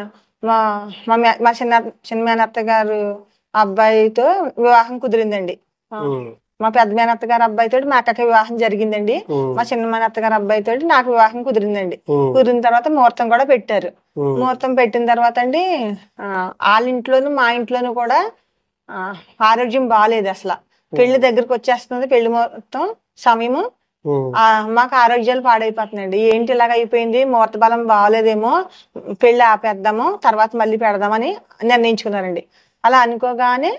మా మా మే- మా చిన్న చిన్న మేనత్త గారు అబ్బాయితో వివాహం కుదిరిందండి ఆ, ఉమ్, మా పెద్ద మేనత్త గారు అబ్బాయితో మా అక్కకి వివాహం జరిగిందండి ఉమ్, మా చిన్న మేనత్త గారు అబ్బాయితో నాకు వివాహం కుదిరిందండి ఉమ్, కుదిరిన తర్వాత ముహూర్తం కూడా పెట్టారు ఉమ్, ముహూర్తం పెట్టిన తర్వాత అండి ఆ, వాళ్ళ ఇంట్లోనూ మా ఇంట్లోనూ కూడా ఆ, ఆరోగ్యం బాగాలేదు అసలు పెళ్లి దగ్గరకు వచ్చేస్తుంది పెళ్లి ముహూర్తం సమయము ఉమ్, ఆ, మాకు ఆరోగ్యాలు పాడైపోతున్నాయండి ఏంటి ఇలాగ అయిపోయింది ముహూర్త బలం బాగాలేదేమో పెళ్లి ఆపేద్దాము తర్వాత మళ్ళీ పెడదామని నిర్ణయించుకున్నారండి అలా అనుకోగానే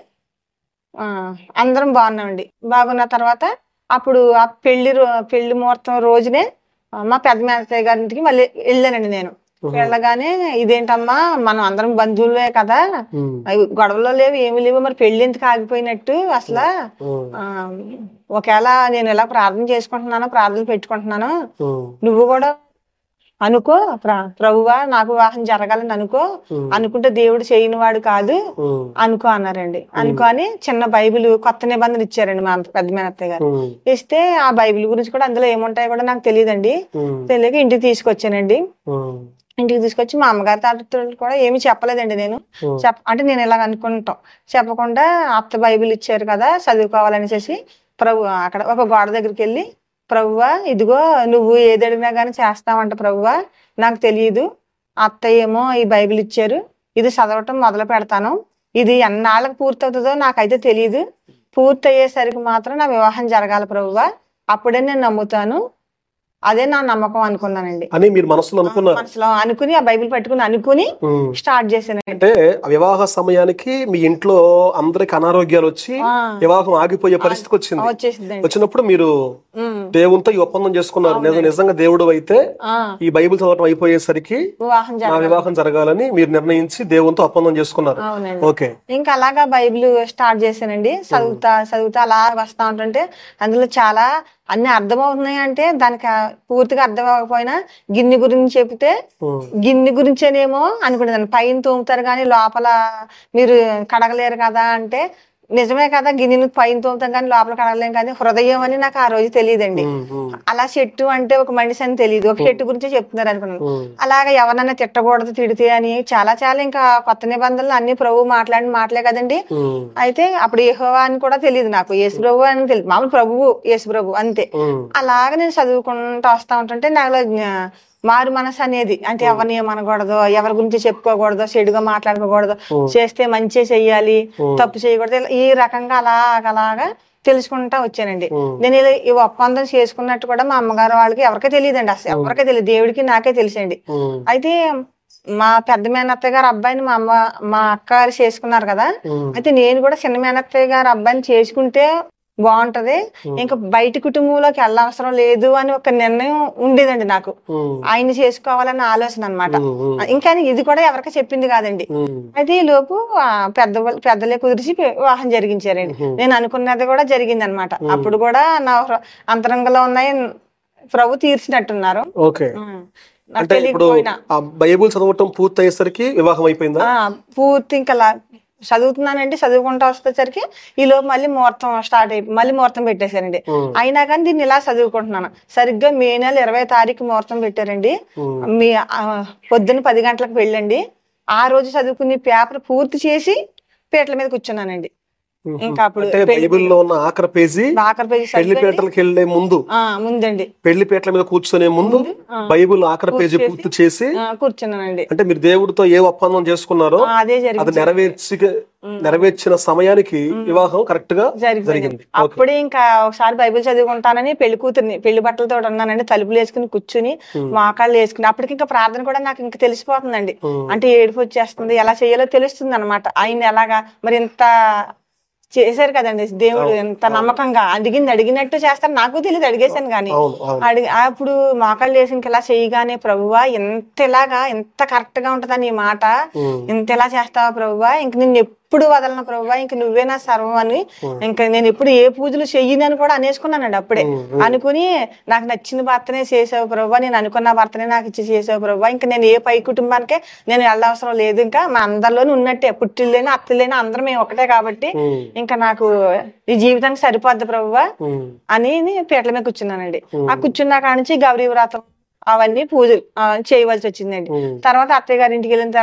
ఆ, అందరం బాగున్నామండి బాగున్న తర్వాత అప్పుడు ఆ పెళ్లి రో- పెళ్లి ముహూర్తం రోజునే ఆ, మా పెద్ద మేనత్తయ్య గారింటికి మళ్ళీ వెళ్ళానండి నేను ఉమ్, వెళ్ళగానే ఇదేంటమ్మా మనం అందరం బంధువులే కదా ఉమ్, అవి గొడవలు లేవు ఏమి లేవు మరి పెళ్లి ఎందుకు ఆగిపోయినట్టు అసలు ఉమ్, ఆ, ఒకవేళ నేను ఇలా ప్రార్థన చేసుకుంటున్నాను ప్రార్థన పెట్టుకుంటున్నాను ఉమ్, నువ్వు కూడా అనుకో ప్ర- ప్రభువా నాకు వివాహం జరగాలని అనుకో ఉమ్, అనుకుంటే దేవుడు చేయని వాడు కాదు ఉమ్, అనుకో అన్నారండి అనుకో అని చిన్న బైబిల్ కొత్త నిబంధన ఇచ్చారండి మా పెద్ద మేనత్తయ్య గారు ఉమ్, ఇస్తే ఆ బైబిల్ గురించి కూడా అందులో ఏముంటాయో కూడా నాకు తెలియదండి ఉమ్, తెలియక ఇంటికి తీసుకొచ్చానండి ఉమ్, ఇంటికి తీసుకొచ్చి మా అమ్మగారి తాతతో కూడా ఏమీ చెప్పలేదండి నేను ఉమ్, చెప్ అంటే నేను ఇలా అనుకుంటాం చెప్పకుండా అత్త బైబిల్ ఇచ్చారు కదా చదువుకోవాలనేసి ప్రభు అక్కడ ఒక గోడ దగ్గరికి వెళ్ళి ప్రభువా ఇదిగో నువ్వు ఏది అడిగినా కానీ చేస్తావంట ప్రభువా నాకు తెలియదు అత్త ఏమో ఈ బైబిల్ ఇచ్చారు ఇది చదవటం మొదలు పెడతాను ఇది ఎన్నాళ్ళకి పూర్తవుతుందో నాకైతే తెలియదు పూర్తి అయ్యేసరికి మాత్రం నా వివాహం జరగాలి ప్రభువా అప్పుడే నేను నమ్ముతాను అదే నా నమ్మకం అనుకున్నానండి అని మీరు మనసులో అనుకున్నారు మనసులో అనుకుని ఆ బైబిల్ పట్టుకుని అనుకుని ఉమ్. స్టార్ట్ చేశానండి అంటే ఆ వివాహ సమయానికి మీ ఇంట్లో అందరికి అనారోగ్యాలు వచ్చి ఆ, వివాహం ఆగిపోయే పరిస్థితికి వచ్చింది వచ్చేసిందండి వచ్చినప్పుడు మీరు ఉమ్, దేవునితో ఈ ఒప్పందం చేసుకున్నారు నిజ- నిజంగా దేవుడు అయితే ఆ, ఈ బైబిల్ చదవటం అయిపోయేసరికి వివాహం నా జరగాలి వివాహం జరగాలని మీరు నిర్ణయించి దేవునితో ఒప్పందం చేసుకున్నారు అవునండి ఓకే ఇంకా అలాగా బైబిల్ స్టార్ట్ చేశానండి చదువుతా చదువుతా అలా వస్తా ఉంటుంటే అందులో చాలా అన్ని అర్థమవుతున్నాయి అంటే దానికి ఆ పూర్తిగా అర్థం అవ్వకపోయినా గిన్నె గురించి చెప్తే ఉమ్, గిన్నె గురించేనేమో అనుకునేదాన్ని పైన తోముతారు కానీ లోపల మీరు కడగలేరు కదా అంటే నిజమే కదా గిన్నెను పైన తోముతాం కానీ లోపల కడగలేం కానీ హృదయం అని నాకు ఆ రోజు తెలియదండి ఉమ్, ఉమ్, అలా చెట్టు అంటే ఒక మనిషి అని తెలియదు ఒక చెట్టు గురించే చెప్తున్నారు అనుకున్నాను ఉమ్, అలాగా ఎవరన్నా తిట్టకూడదు తిడితే అని చాలా చాలా ఇంకా కొత్త నిబంధనలు అన్ని ప్రభు మాట్లాడిన మాటలే కదండి ఉమ్, అయితే అప్పుడు యెహోవా అని కూడా తెలియదు నాకు యేసు ప్రభు అని తెలియదు మామూలు ప్రభువు యేసు ప్రభు అంతే ఉమ్, అలాగ నేను చదువుకుంటూ వస్తా ఉంటుంటే నాలో జ్ఞా- మారు మనసు అనేది అంటే ఎవరిని ఏమనకూడదు ఎవరి గురించి చెప్పుకోకూడదు చెడుగా మాట్లాడుకోకూడదు చేస్తే మంచి చెయ్యాలి తప్పు చేయకూడదు ఇలా ఈ రకంగా అలాగ అలాగా తెలుసుకుంటా వచ్చానండి ఉమ్. నేను ఇలా ఈ ఒప్పందం చేసుకున్నట్టు కూడా మా అమ్మగారు వాళ్ళకి ఎవరికీ తెలియదండి అసలు ఎవరికీ తెలియదు దేవుడికి నాకే తెలిసండి ఉమ్, అయితే మా పెద్ద మేనత్తయ్య గారు అబ్బాయిని మా అమ్మ మా అక్క గారు చేసుకున్నారు కదా ఉమ్, అయితే నేను కూడా చిన్న మేనత్తయ్య గారు అబ్బాయిని చేసుకుంటే బాగుంటది ఇంకా బయట కుటుంబంలోకి వెళ్ళవసరం లేదు అని ఒక నిర్ణయం ఉండేదండి నాకు ఉమ్, ఆయన చేసుకోవాలన్న ఆలోచన అనమాట ఉమ్, ఉమ్, ఇంకా ఇది కూడా ఎవరికి చెప్పింది కాదండి ఉమ్, అయితే ఈ లోపు ఆ, పెద్ద పెద్దలే కుదిరిచి వివాహం జరిగించారండి నేను అనుకున్నది కూడా జరిగింది అనమాట అప్పుడు కూడా నా హృ- అంతరంగంలో ఉన్నాయి ప్రభు తీర్చినట్టున్నారు ఓకే ఉమ్. నాకు అంటే ఇప్పుడు తెలియకపోయినా ఆ బైబుల్ చదవటం పూర్తి అయ్యేసరికి వివాహం అయిపోయిందా ఆ, పూర్తి ఇంకా లా- చదువుతున్నానండి చదువుకుంటా వచ్చేసరికి ఈ లోపు మళ్ళీ ముహూర్తం స్టార్ట్ అయిపోయి మళ్ళీ ముహూర్తం పెట్టేశారండి ఉమ్, అయినా కానీ దీన్ని ఇలా చదువుకుంటున్నాను సరిగ్గా మే నెల ఇరవై తారీఖు ముహూర్తం పెట్టారండి ఉమ్, మీ ఆ, పొద్దున్న పది గంటలకు వెళ్ళండి ఆ రోజు చదువుకుని పేపర్ పూర్తి చేసి పీటల మీద కూర్చున్నానండి ఉమ్. ఇంకా అప్పుడు అంటే బైబిల్లో ఉన్న ఆఖరి పేజీ ఆఖరి పేజీ పెళ్లి చదివి పీటలకు వెళ్లే ముందు ఆ, ముందండి పెళ్లి పీటల మీద కూర్చునే ముందు ఆ, బైబిల్ ఆఖరి పేజీ పూర్తి చేసి ఆ, కూర్చున్నానండి అంటే మీరు దేవుడితో ఏ ఒప్పందం చేసుకున్నారో ఆ, అదే అది జరిగింది నెరవేర్చి నెరవేర్చిన సమయానికి వివాహం కరెక్ట్ గా జరిగింది జరిగింది ఓకే అప్పుడే ఇంకా ఒకసారి బైబిల్ చదువుకుంటానని పెళ్లి కూతుర్ని పెళ్లి బట్టలతో ఉన్నానండి తలుపులు వేసుకుని కూర్చుని మోకాళ్ళు వేసుకుని అప్పటికి ఇంకా ప్రార్థన కూడా నాకు ఇంకా తెలిసిపోతుందండి ఉమ్, అంటే ఏడుపు వచ్చేస్తుంది ఎలా చేయాలో తెలుస్తుంది అనమాట ఆయన ఎలాగా మరి ఇంత చేశారు కదండి దేవుడు ఎంత నమ్మకంగా అడిగింది అడిగినట్టు చేస్తారు నాకు తెలియదు అడిగేశాను కానీ అవును అవును అడిగి అప్పుడు మోకాళ్ళు వేసి ఇంక ఇలా చేయగానే ప్రభువా ఎంత ఇలాగా ఎంత కరెక్ట్ గా ఉంటుందని ఈ మాట ఉమ్, ఇంత ఎలా చేస్తావా ప్రభువా ఇంక నిన్ను ఎప్పుడు వదలను ప్రభువా ఇంక నువ్వే నా సర్వం అని ఇంకా నేను ఎప్పుడు ఏ పూజలు చెయ్యనని కూడా అనేసుకున్నానండి అప్పుడే ఉమ్, అనుకుని నాకు నచ్చిన భర్తనే చేసావు ప్రభువా నేను అనుకున్న భర్తనే నాకు ఇచ్చి చేసావు ప్రభువా ఇంకా నేను ఏ పై కుటుంబానికే నేను వెళ్ళవసరం లేదు ఇంకా మా అందరిలోనే ఉన్నట్టే పుట్టిల్లేని అత్తలేని అందరం మేము ఒకటే కాబట్టి ఉమ్, ఇంకా నాకు ఈ జీవితానికి సరిపోద్ది ప్రభువా ఉమ్, అని పీటల మీద కూర్చున్నానండి ఆ కూర్చున్న కాడ నుంచి గౌరీ వ్రతం అవన్నీ పూజలు ఆ, చేయవలసి వచ్చిందండి ఉమ్. తర్వాత అత్తయ్య గారి ఇంటికి వెళ్ళిన తర్వాత